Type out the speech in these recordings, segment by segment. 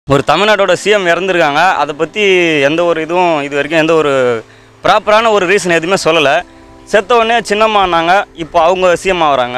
ஒரு தமிழ்நாட்டோட சிஎம் இறந்துருக்காங்க அதை பற்றி எந்த ஒரு இதுவும் இது வரைக்கும் எந்த ஒரு ப்ராப்பரான ஒரு ரீசன் எதுவுமே சொல்லலை செத்த உடனே சின்னம்மானாங்க இப்போ அவங்க சிஎம் ஆகுறாங்க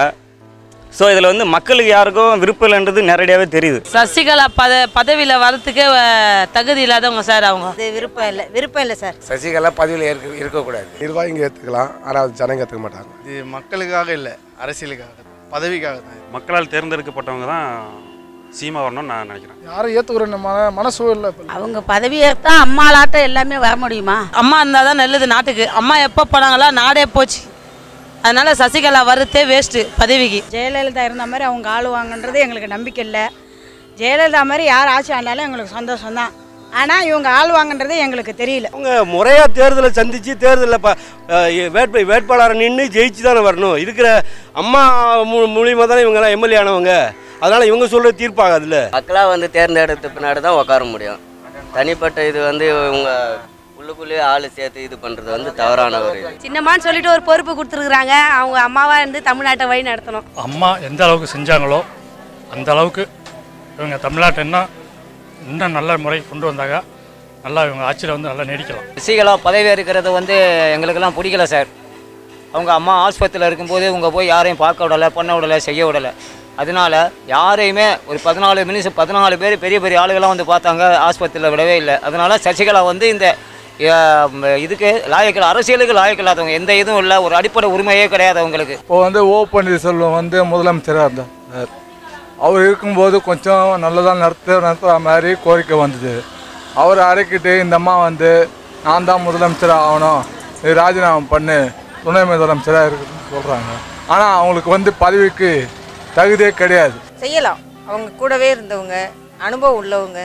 ஸோ இதில் வந்து மக்களுக்கு யாருக்கும் விருப்பம் இல்லைன்றது நேரடியாகவே தெரியுது சசிகலா பத பதவியில் வரத்துக்கே அஹ், தகுதி இல்லாதவங்க சார் அவங்க அது விருப்பம் இல்லை விருப்பம் இல்லை சார் சசிகலா பதவியில் இருக்க இருக்கக்கூடாது நிர்வாகிங்க ஏற்றுக்கலாம் ஆனால் அது ஜனங்க ஏற்றுக்க மாட்டாங்க இது மக்களுக்காக இல்லை அரசியலுக்காக பதவிக்காக தான் மக்களால் தேர்ந்தெடுக்கப்பட்டவங்க தான் சீமா வரணும்னு நான் நினைக்கிறேன் யாரும் ஏற்றுக்கிற மன மனசோ இல்லை இப்போ அவங்க பதவியை தான் அம்மாளாட்டம் எல்லாமே வர முடியுமா அம்மா இருந்தால் தான் நல்லது நாட்டுக்கு அம்மா எப்போ போனாங்களோ நாடே போச்சு அதனால சசிகலா வரதே வேஸ்ட்டு பதவிக்கு ஜெயலலிதா இருந்த மாதிரி அவங்க ஆளுவாங்கன்றது எங்களுக்கு நம்பிக்கை இல்லை ஜெயலலிதா மாதிரி யார் ஆட்சி ஆனாலும் எங்களுக்கு சந்தோஷம் தான் ஆனால் இவங்க ஆளுவாங்கன்றது எங்களுக்கு தெரியல அவங்க முறையாக தேர்தலை சந்தித்து தேர்தலில் ப வேட்பை வேட்பாளரை நின்று ஜெயிச்சு தானே வரணும் இருக்கிற அம்மா மூ மூலியமாக தானே இவங்கெல்லாம் எம்எல்ஏ ஆனவங்க அதனால் இவங்க சொல்கிற தீர்ப்பாகாதுல்ல மக்களாக வந்து தேர்ந்தெடுத்த பின்னாடி தான் உட்கார முடியும் தனிப்பட்ட இது வந்து இவங்க உள்ளுக்குள்ளேயே ஆள் சேர்த்து இது பண்ணுறது வந்து தவறான ஒரு இது சின்னம்மான்னு சொல்லிட்டு ஒரு பொறுப்பு கொடுத்துருக்குறாங்க அவங்க அம்மாவாக இருந்து தமிழ்நாட்டை வழி நடத்தணும் அம்மா எந்த அளவுக்கு செஞ்சாங்களோ அந்த அளவுக்கு இவங்க தமிழ்நாட்டை இன்னும் இன்னும் நல்ல முறை கொண்டு வந்தாங்க நல்லா இவங்க ஆட்சியில் வந்து நல்லா நீடிக்கலாம் சசிகலா பதவி இருக்கிறது வந்து எங்களுக்கெல்லாம் பிடிக்கல சார் அவங்க அம்மா ஆஸ்பத்திரியில் இருக்கும்போது இவங்க போய் யாரையும் பார்க்க விடலை பண்ண விடலை செய்ய விடலை அதனால யாரையுமே ஒரு பதினாலு மினிஸ்டர் பதினாலு பேர் பெரிய பெரிய ஆளுகள்லாம் வந்து பார்த்தாங்க ஆஸ்பத்திரியில் விடவே இல்லை அதனால சசிகலா வந்து இந்த அஹ், இதுக்கு லாயக்கில் அரசியலுக்கு லாயக்கில்லாதவங்க எந்த இதுவும் இல்லை ஒரு அடிப்படை உரிமையே கிடையாது அவங்களுக்கு இப்போ வந்து ஓ பன்னீர்செல்வம் வந்து முதலமைச்சராக இருந்தார் அவர் இருக்கும்போது கொஞ்சம் நல்லதாக நடத்த நடத்துகிற மாதிரி கோரிக்கை வந்தது அவர் அடக்கிட்டு இந்த அம்மா வந்து நான் தான் முதலமைச்சராக ஆகணும் நீ ராஜினாமா பண்ணு துணை முதலமைச்சராக இருக்குன்னு சொல்கிறாங்க ஆனால் அவங்களுக்கு வந்து பதவிக்கு தகுதியே கிடையாது செய்யலாம் அவங்க கூடவே இருந்தவங்க அனுபவம் உள்ளவங்க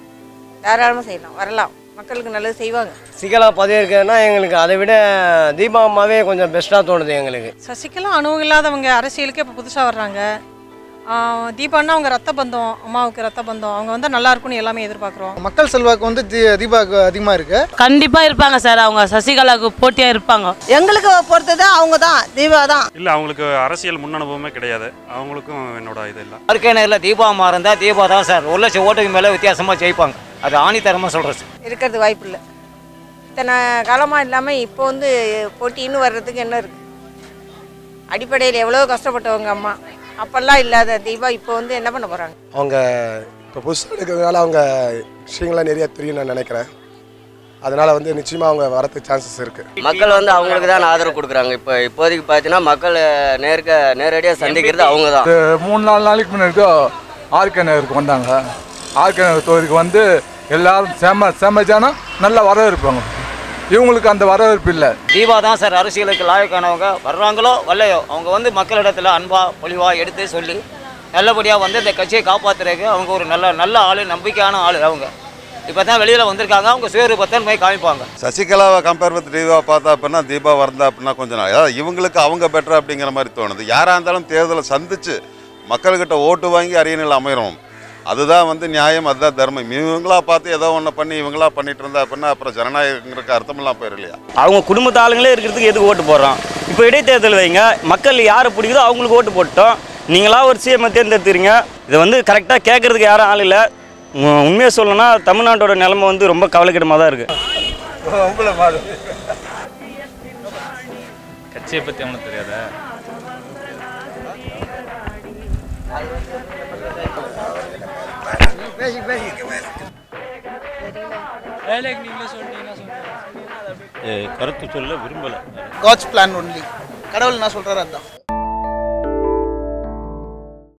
தாராளமாக செய்யலாம் வரலாம் மக்களுக்கு நல்லது செய்வாங்க சசிகலா பதவி இருக்கிறதுனா எங்களுக்கு அதை விட தீபா அம்மாவே கொஞ்சம் பெஸ்ட்டாக தோணுது எங்களுக்கு சசிகலா அனுபவம் இல்லாதவங்க அரசியலுக்கு இப்போ புதுசாக வர்றாங்க தீபான்னா அவங்க ரத்த பந்தம் அம்மாவுக்கு ரத்த பந்தம் அவங்க வந்து நல்லா இருக்கும்னு எல்லாமே எதிர்பார்க்குறோம் மக்கள் செல்வாக்கு வந்து தீ- தீபாவுக்கு அதிகமாக இருக்குது கண்டிப்பாக இருப்பாங்க சார் அவங்க சசிகலாவுக்கு போட்டியாக இருப்பாங்க எங்களுக்கு பொறுத்தது அவங்க தான் தீபா தான் இல்லை அவங்களுக்கு அரசியல் முன் அனுபவமே கிடையாது அவங்களுக்கும் என்னோட இது இல்லை யாருக்கே நேரில் தீபா அம்மா இருந்தால் தீபா தான் சார் ஒரு லட்சம் ஓட்டுக்கு மேலே வித்தியாசமாக ஜெயிப்பாங்க அது ஆணித்தரமாக சொல்கிறேன் சார் இருக்கிறது வாய்ப்பு இல்லை இத்தனை காலமாக இல்லாமல் இப்போ வந்து போட்டின்னு வர்றதுக்கு என்ன இருக்குது அடிப்படையில் எவ்வளோ கஷ்டப்பட்டவங்க அம்மா அப்பெல்லாம் இல்லாத தீபா இப்போ வந்து என்ன பண்ண போகிறாங்க அவங்க இப்போ புதுசாக எடுக்கிறதுனால அவங்க விஷயங்கள்லாம் நிறைய தெரியும் நான் நினைக்கிறேன் அதனால் வந்து நிச்சயமாக அவங்க வரதுக்கு சான்சஸ் இருக்குது மக்கள் வந்து அவங்களுக்கு தான் ஆதரவு கொடுக்குறாங்க இப்போ இப்போதைக்கு பார்த்தீங்கன்னா மக்கள் நேருக்க நேரடியாக சந்திக்கிறது அவங்க தான் மூணு நாலு நாளைக்கு முன்னாடி ஆர்கே நகருக்கு வந்தாங்க ஆர்கே நகர் தொகுதிக்கு வந்து எல்லாரும் செம செம ஜனம் நல்ல வரவேற்பாங்க இவங்களுக்கு அந்த வரவேற்பு இல்லை தீபா தான் சார் அரசியலுக்கு லாயக்கானவங்க வர்றாங்களோ வரலையோ அவங்க வந்து மக்களிடத்தில் அன்பாக பொலிவாக எடுத்து சொல்லி நல்லபடியாக வந்து இந்த கட்சியை காப்பாற்றுறதுக்கு அவங்க ஒரு நல்ல நல்ல ஆள் நம்பிக்கையான ஆள் அவங்க இப்போ தான் வெளியில் வந்திருக்காங்க அவங்க சுயரூபத்தை போய் காமிப்பாங்க சசிகலாவை கம்பேர் வித் தீபா பார்த்தா அப்படின்னா தீபா வந்தா அப்படின்னா கொஞ்சம் நாள் அதாவது இவங்களுக்கு அவங்க பெட்டர் அப்படிங்கிற மாதிரி தோணுது யாராக இருந்தாலும் தேர்தலை சந்திச்சு மக்கள்கிட்ட ஓட்டு வாங்கி அரியணையில் அமையணும் அதுதான் வந்து நியாயம் அதுதான் தர்மம் இவங்களா பார்த்து ஏதோ ஒன்று பண்ணி இவங்களா பண்ணிட்டு இருந்தா அப்படின்னா அப்புறம் ஜனநாயகங்கிறதுக்கு அர்த்தமெல்லாம் போயிடும் இல்லையா அவங்க குடும்பத்து ஆளுங்களே இருக்கிறதுக்கு எதுக்கு ஓட்டு போடுறோம் இப்போ இடைத்தேர்தல் வைங்க மக்கள் யாரை பிடிக்குதோ அவங்களுக்கு ஓட்டு போட்டோம் நீங்களா ஒரு சிஎம் தேர்ந்தெடுத்துறீங்க இதை வந்து கரெக்டாக கேட்கறதுக்கு யாரும் ஆள் இல்லை உண்மையை சொல்லணும்னா தமிழ்நாட்டோட நிலைமை வந்து ரொம்ப கவலைக்கிடமாக தான் இருக்குது கட்சியை பற்றி அவனுக்கு தெரியாத கருத்து சொல்ல விரும்பலை காட்ஸ் பிளான் ஒன்லி கடவுள் என்ன சொல்கிறாரு அதுதான்